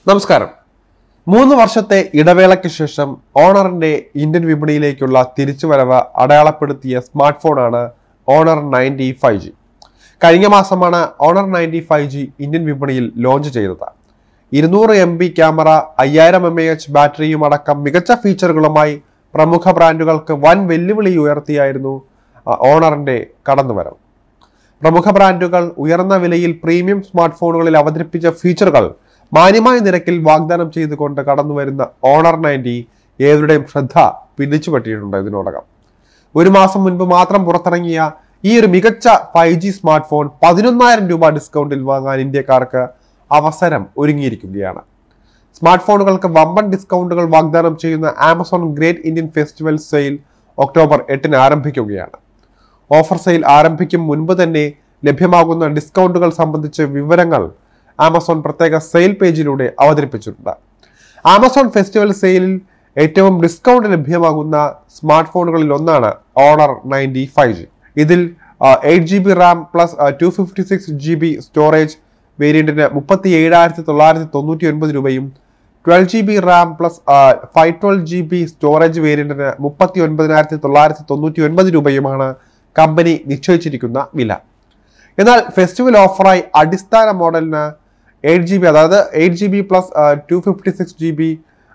നമസ്കാരം മൂന്ന് വർഷത്തെ ഇടവേളയ്ക്ക് ശേഷം ഓണറിന്റെ ഇന്ത്യൻ വിപണിയിലേക്കുള്ള തിരിച്ചുവരവ് അടയാളപ്പെടുത്തിയ സ്മാർട്ട് ഫോണാണ് ഓണർ നയൻറ്റി ഫൈവ് ജി കഴിഞ്ഞ മാസമാണ് Honor ninety five G Indian വിപണിയിൽ ലോഞ്ച് ചെയ്തത് ഇരുന്നൂറ് എം ബി ക്യാമറ അയ്യായിരം എം എ എച്ച് ബാറ്ററിയും അടക്കം മികച്ച ഫീച്ചറുകളുമായി പ്രമുഖ ബ്രാൻഡുകൾക്ക് വൻ വെല്ലുവിളി ഉയർത്തിയായിരുന്നു ആ, ഓണറിന്റെ കടന്നുവരവ് പ്രമുഖ ബ്രാൻഡുകൾ ഉയർന്ന വിലയിൽ പ്രീമിയം സ്മാർട്ട് ഫോണുകളിൽ അവതരിപ്പിച്ച ഫീച്ചറുകൾ മാന്യമായ നിരക്കിൽ വാഗ്ദാനം ചെയ്തുകൊണ്ട് കടന്നുവരുന്ന ഓണർ നയൻറ്റി ഏവരുടെയും ശ്രദ്ധ പിടിച്ചുപറ്റിയിട്ടുണ്ട് ഇതിനോടകം ഒരു മാസം മുൻപ് മാത്രം പുറത്തിറങ്ങിയ ഈ ഒരു മികച്ച ഫൈവ് ജി സ്മാർട്ട് ഫോൺ പതിനൊന്നായിരം രൂപ ഡിസ്കൗണ്ടിൽ വാങ്ങാൻ ഇന്ത്യക്കാർക്ക് അവസരം ഒരുങ്ങിയിരിക്കുകയാണ് സ്മാർട്ട് ഫോണുകൾക്ക് വമ്പൻ ഡിസ്കൗണ്ടുകൾ വാഗ്ദാനം ചെയ്യുന്ന Amazon great Indian festival sale October എട്ടിന് ആരംഭിക്കുകയാണ് ഓഫർ സെയിൽ ആരംഭിക്കും മുൻപ് തന്നെ ലഭ്യമാകുന്ന ഡിസ്കൗണ്ടുകൾ സംബന്ധിച്ച വിവരങ്ങൾ ആമസോൺ പ്രത്യേക സെയിൽ പേജിലൂടെ അവതരിപ്പിച്ചിട്ടുണ്ട് ആമസോൺ ഫെസ്റ്റിവൽ സെയിലിൽ ഏറ്റവും ഡിസ്കൗണ്ട് ലഭ്യമാകുന്ന സ്മാർട്ട് ഫോണുകളിൽ ഒന്നാണ് ഓണർ നയൻറ്റി ഫൈവ് ജി ഇതിൽ eight G B RAM plus two fifty six G B storage വേരിയന്റിന് മുപ്പത്തി ഏഴായിരത്തി തൊള്ളായിരത്തി തൊണ്ണൂറ്റി ഒൻപത് രൂപയും twelve G B RAM plus five twelve G B storage വേരിയന്റിന് മുപ്പത്തി ഒൻപതിനായിരത്തി തൊള്ളായിരത്തി തൊണ്ണൂറ്റി ഒൻപത് രൂപയുമാണ് കമ്പനി നിശ്ചയിച്ചിരിക്കുന്ന വില എന്നാൽ ഫെസ്റ്റിവൽ ഓഫറായി അടിസ്ഥാന മോഡലിന് എയ്റ്റ് ജി ബി അതായത് eight G B plus two fifty six G B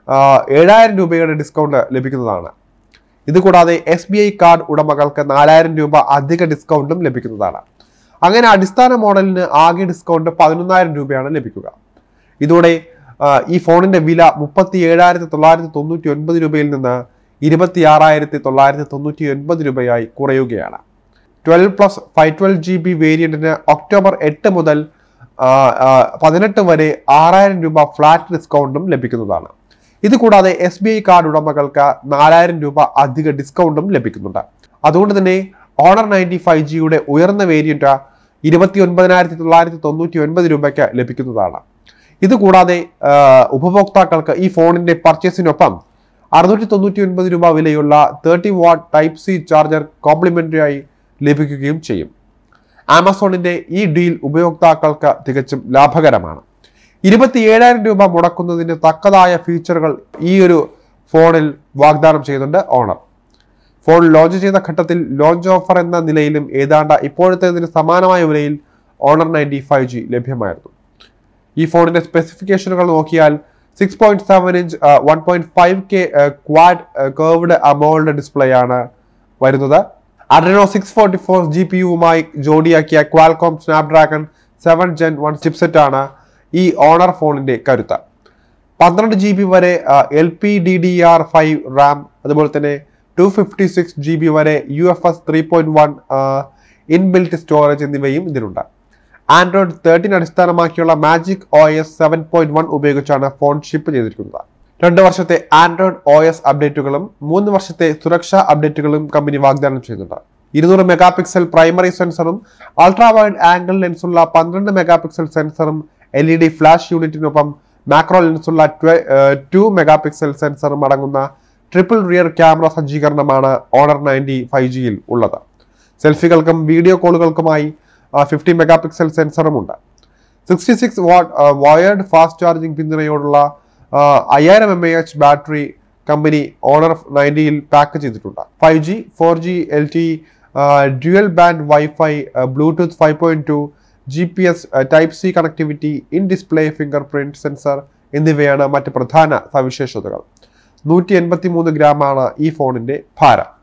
ഏഴായിരം രൂപയുടെ ഡിസ്കൗണ്ട് ലഭിക്കുന്നതാണ് ഇതുകൂടാതെ എസ് ബി ഐ കാർഡ് ഉടമകൾക്ക് നാലായിരം രൂപ അധിക ഡിസ്കൗണ്ടും ലഭിക്കുന്നതാണ് അങ്ങനെ അടിസ്ഥാന മോഡലിന് ആകെ ഡിസ്കൗണ്ട് പതിനൊന്നായിരം രൂപയാണ് ലഭിക്കുക ഇതോടെ ആ, ഈ ഫോണിന്റെ വില മുപ്പത്തി ഏഴായിരത്തി തൊള്ളായിരത്തി തൊണ്ണൂറ്റി ഒൻപത് രൂപയിൽ നിന്ന് ഇരുപത്തി ആറായിരത്തി തൊള്ളായിരത്തി തൊണ്ണൂറ്റി ഒൻപത് രൂപയായി കുറയുകയാണ് twelve plus five twelve G B വേരിയന്റിന് ഒക്ടോബർ എട്ട് മുതൽ ആ, ആ, പതിനെട്ട് വരെ ആറായിരം രൂപ ഫ്ലാറ്റ് ഡിസ്കൗണ്ടും ലഭിക്കുന്നതാണ് ഇത് കൂടാതെ എസ് ബി ഐ കാർഡ് ഉടമകൾക്ക് നാലായിരം രൂപ അധിക ഡിസ്കൗണ്ടും ലഭിക്കുന്നുണ്ട് അതുകൊണ്ട് തന്നെ ഓണർ നയൻറ്റി ഫൈവ് ജിയുടെ ഉയർന്ന വേരിയന്റ് ഇരുപത്തി ഒൻപതിനായിരത്തി തൊള്ളായിരത്തി തൊണ്ണൂറ്റി ഒൻപത് രൂപയ്ക്ക് ലഭിക്കുന്നതാണ് ഇത് കൂടാതെ ആ, ഉപഭോക്താക്കൾക്ക് ഈ ഫോണിന്റെ പർച്ചേസിനൊപ്പം അറുന്നൂറ്റി തൊണ്ണൂറ്റി ഒൻപത് രൂപ വിലയുള്ള thirty watt type C charger complimentary ആയി ലഭിക്കുകയും ചെയ്യും ആമസോണിന്റെ ഈ ഡീൽ ഉപയോക്താക്കൾക്ക് തികച്ചും ലാഭകരമാണ് ഇരുപത്തി ഏഴായിരം രൂപ മുടക്കുന്നതിന് തക്കതായ ഫീച്ചറുകൾ ഈ ഒരു ഫോണിൽ വാഗ്ദാനം ചെയ്യുന്നുണ്ട് ഓണർ ഫോൺ ലോഞ്ച് ചെയ്ത ഘട്ടത്തിൽ ലോഞ്ച് ഓഫർ എന്ന നിലയിലും ഏതാണ്ട് ഇപ്പോഴത്തേതിന് സമാനമായ വിലയിൽ ഓണർ നയൻറ്റി ഫൈവ് ജി ലഭ്യമായിരുന്നു ഈ ഫോണിന്റെ സ്പെസിഫിക്കേഷനുകൾ നോക്കിയാൽ six point seven inch one point five K quad curved AMOLED display ആണ് വരുന്നത് Adreno six forty four G P യുവുമായി ജോഡിയാക്കിയ Qualcomm Snapdragon seven gen one chipset ആണ് ഈ ഓണർ ഫോണിന്റെ കരുത്ത് പന്ത്രണ്ട് ജി ബി വരെ L P D D R five RAM അതുപോലെ തന്നെ two fifty six G B വരെ U F S three point one inbuilt storage എന്നിവയും ഇതിലുണ്ട് ആൻഡ്രോയിഡ് തേർട്ടീൻ അടിസ്ഥാനമാക്കിയുള്ള magic O S seven point one ഉപയോഗിച്ചാണ് ഫോൺ ഷിപ്പ് ചെയ്തിരിക്കുന്നത് രണ്ട് വർഷത്തെ ആൻഡ്രോയിഡ് ഒ എസ് അപ്ഡേറ്റുകളും മൂന്ന് വർഷത്തെ സുരക്ഷാ അപ്ഡേറ്റുകളും കമ്പനി വാഗ്ദാനം ചെയ്യുന്നുണ്ട് ഇരുന്നൂറ് മെഗാ പിക്സൽ പ്രൈമറി സെൻസറും അൾട്രാ വൈഡ് ആംഗിൾ ലെൻസുള്ള പന്ത്രണ്ട് മെഗാ പിക്സൽ സെൻസറും എൽ ഇ ഡി ഫ്ലാഷ് യൂണിറ്റിനൊപ്പം മാക്രോ ലെൻസുള്ള ടു മെഗാ പിക്സൽ സെൻസറും അടങ്ങുന്ന ട്രിപ്പിൾ റിയർ ക്യാമറ സജ്ജീകരണമാണ് ഓണർ നയൻറ്റി ഫൈവ് ജിയിൽ ഉള്ളത് സെൽഫികൾക്കും വീഡിയോ കോളുകൾക്കുമായി ഫിഫ്റ്റി മെഗാ പിക്സൽ സെൻസറും ഉണ്ട് sixty six watt wired fast charging പിന്തുണയോടുള്ള ആ, അയ്യായിരം M A H battery company Honor നയൻറ്റിയിൽ പാക്ക് ചെയ്തിട്ടുണ്ട് five G four G L T dual band wifi Bluetooth five point two G P S type C connectivity in display fingerprint sensor എന്നിവയാണ് മറ്റ് പ്രധാന സവിശേഷതകൾ നൂറ്റി എൺപത്തി മൂന്ന് ഗ്രാമാണ് ഈ ഫോണിന്റെ ഭാരം